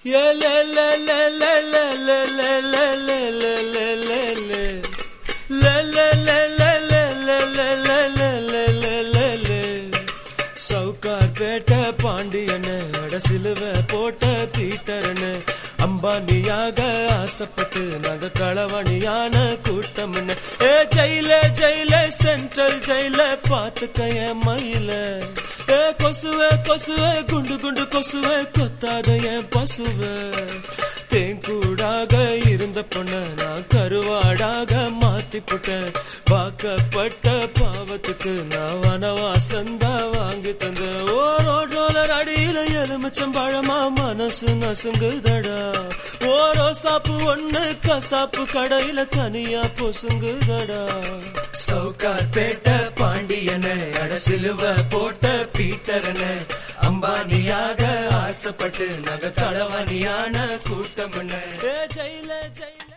ஏ லே லே லே லே லே லே லே லே லே லே லே லே லே. லே லே லே லே லே லே லே லே லே லே லே லே லே. சவுக்கார் பேட்ட பாண்டியனு அட சிலுவ போட்ட பீட்டர்னு அம்பானியாக ஆசைப்பட்டு நாங்க களவணியான கூட்டம்னு ஏ ஜெயில ஜெயில சென்ட்ரல் ஜெயில பாத்துக்க என் மயில ஏ கொசுவே கொசுவே குண்டு குண்டு கொசுவே கொத்தாத என் பசுவே தேங்கூடாக இருந்த பொண்ண நான் கருவாடாக மாத்தி போட்டேன் வாக்கப்பட்ட பாவத்துக்கு நான் வனவாசந்தா வாங்கி தந்த ஓ ரோட்ரோலர் அடியில எலுமிச்சம் பழமா மனசு நசுங்குதடா ஓ ரோசாப்பு ஒண்ணு கசாப்பு கடையில தனியா பொசுங்குதடா சவுக்கார் பேட்ட பாண்டியன அட சிலுவ போட்ட பீட்டரன அம்பானியாக ஆசைப்பட்டு நக களவாணியான கூட்டம் ஜெயில ஜெயில